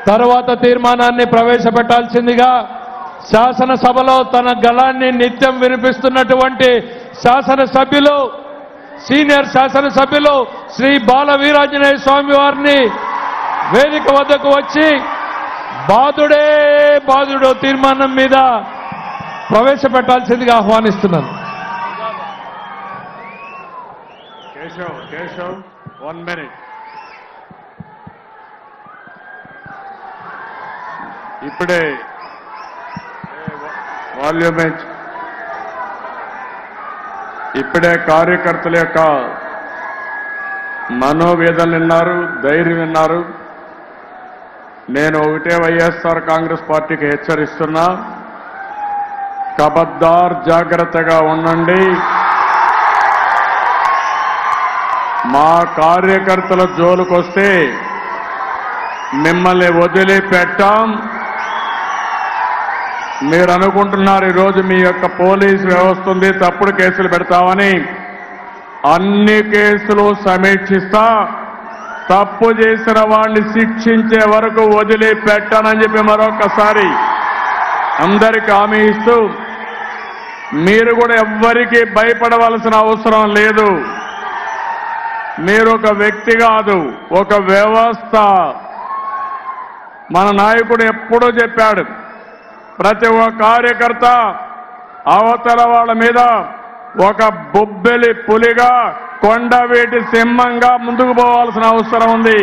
తర్వాత తీర్మానాన్ని ప్రవేశపెట్టాల్సిందిగా శాసనసభలో తన గళాన్ని నిత్యం వినిపిస్తున్నటువంటి శాసనసభ్యులు సీనియర్ శాసనసభ్యులు శ్రీ బాల వీరాంజనేయ స్వామి వారిని వేదిక వద్దకు వచ్చి బాధుడే బాధుడు తీర్మానం మీద ప్రవేశపెట్టాల్సిందిగా ఆహ్వానిస్తున్నాను కేశవ్ కేశవ్ వన్ మినిట్ ఇప్పుడే వాల్యూమ్ ఇప్పుడే కార్యకర్తల యొక్క మనోవేదనలు విన్నారు ధైర్యం విన్నారు నేను ఒకటే వైఎస్ఆర్ కాంగ్రెస్ పార్టీకి హెచ్చరిస్తున్నా కబద్దార్ జాగ్రత్తగా ఉండండి మా కార్యకర్తల జోలుకొస్తే మిమ్మల్ని వదిలిపెట్టాం మీరు అనుకుంటున్నారు ఈరోజు మీ యొక్క పోలీస్ వ్యవస్థ ఉంది తప్పుడు కేసులు పెడతామని అన్ని కేసులు సమీక్షిస్తా తప్పు చేసిన వాడిని శిక్షించే వరకు వదిలిపెట్టానని చెప్పి మరొకసారి అందరికి హామీ ఇస్తూ మీరు కూడా ఎవ్వరికీ భయపడవలసిన అవసరం లేదు మీరు ఒక వ్యక్తి కాదు ఒక వ్యవస్థ మన నాయకుడు ఎప్పుడూ చెప్పాడు ప్రతి ఒక్క కార్యకర్త అవతల వాళ్ళ మీద ఒక బొబ్బెలి పులిగా కొండవేటి సింహంగా ముందుకు పోవాల్సిన అవసరం ఉంది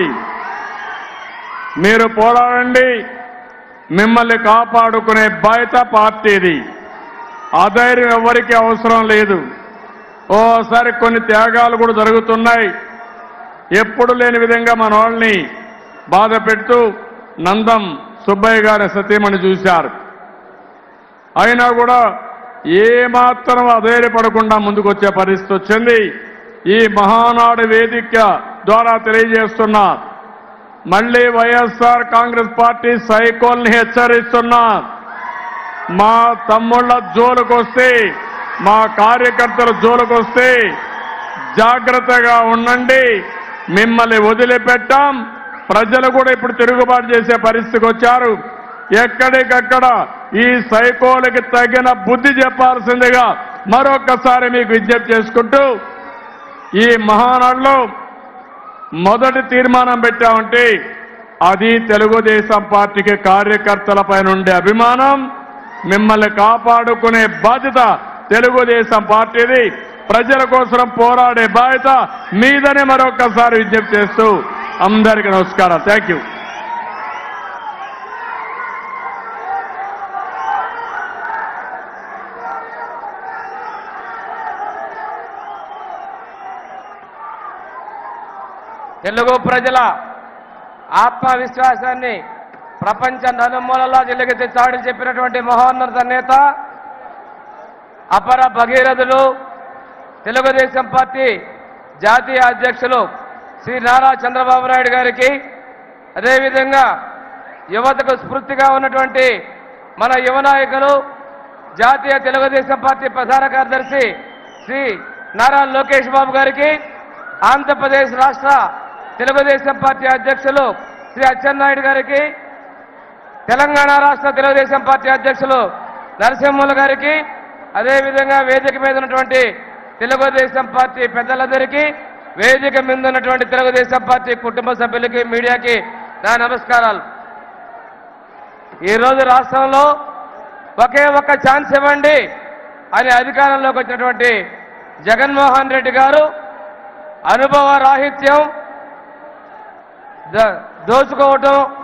మీరు పోరాడండి మిమ్మల్ని కాపాడుకునే బాధ్యత పార్టీది అధైర్యం ఎవరికీ అవసరం లేదు ఓసారి కొన్ని త్యాగాలు కూడా జరుగుతున్నాయి ఎప్పుడు లేని విధంగా మన వాళ్ళని బాధ పెడుతూ నందం సుబ్బయ్య గారి సతీమణి చూశారు అయినా కూడా ఏమాత్రం అధైర్యపడకుండా ముందుకొచ్చే పరిస్థితి వచ్చింది ఈ మహానాడు వేదిక ద్వారా తెలియజేస్తున్నా మళ్ళీ వైఎస్ఆర్ కాంగ్రెస్ పార్టీ సైకోల్ని హెచ్చరిస్తున్నా మా తమ్ముళ్ళ జోలుకొస్తే మా కార్యకర్తల జోలుకొస్తే జాగ్రత్తగా ఉండండి మిమ్మల్ని వదిలిపెట్టాం ప్రజలు కూడా ఇప్పుడు తిరుగుబాటు చేసే పరిస్థితికి వచ్చారు ఎక్కడికక్కడ ఈ సైకోలకి తగిన బుద్ధి చెప్పాల్సిందిగా మరొకసారి మీకు విజ్ఞప్తి చేసుకుంటూ ఈ మహానాడులో మొదటి తీర్మానం పెట్టామంటే అది తెలుగుదేశం పార్టీకి కార్యకర్తలపై నుండే అభిమానం మిమ్మల్ని కాపాడుకునే బాధ్యత తెలుగుదేశం పార్టీది ప్రజల కోసం పోరాడే బాధ్యత మీదని మరొకసారి విజ్ఞప్తి చేస్తూ అందరికీ నమస్కారం థ్యాంక్ యూ తెలుగు ప్రజల ఆత్మవిశ్వాసాన్ని ప్రపంచ నలుమూలలా వెలుగెత్తి చాడని చెప్పినటువంటి మహోన్నత నేత అపర భగీరథులు తెలుగుదేశం పార్టీ జాతీయ అధ్యక్షులు శ్రీ నారా చంద్రబాబు నాయుడు గారికి అదేవిధంగా యువతకు స్ఫూర్తిగా ఉన్నటువంటి మన యువ నాయకులు జాతీయ తెలుగుదేశం పార్టీ ప్రధాన కార్యదర్శి శ్రీ నారా లోకేష్ బాబు గారికి ఆంధ్రప్రదేశ్ రాష్ట్ర తెలుగుదేశం పార్టీ అధ్యక్షులు శ్రీ అచ్చెన్నాయుడు గారికి తెలంగాణ రాష్ట్ర తెలుగుదేశం పార్టీ అధ్యక్షులు నరసింహులు గారికి అదేవిధంగా వేదిక మీద ఉన్నటువంటి తెలుగుదేశం పార్టీ పెద్దలందరికీ వేదిక మీద ఉన్నటువంటి తెలుగుదేశం పార్టీ కుటుంబ సభ్యులకి మీడియాకి నా నమస్కారాలు ఈరోజు రాష్ట్రంలో ఒకే ఒక్క ఛాన్స్ ఇవ్వండి అని అధికారంలోకి వచ్చినటువంటి జగన్మోహన్ రెడ్డి గారు అనుభవ రాహిత్యం ద- దోచుకోవటం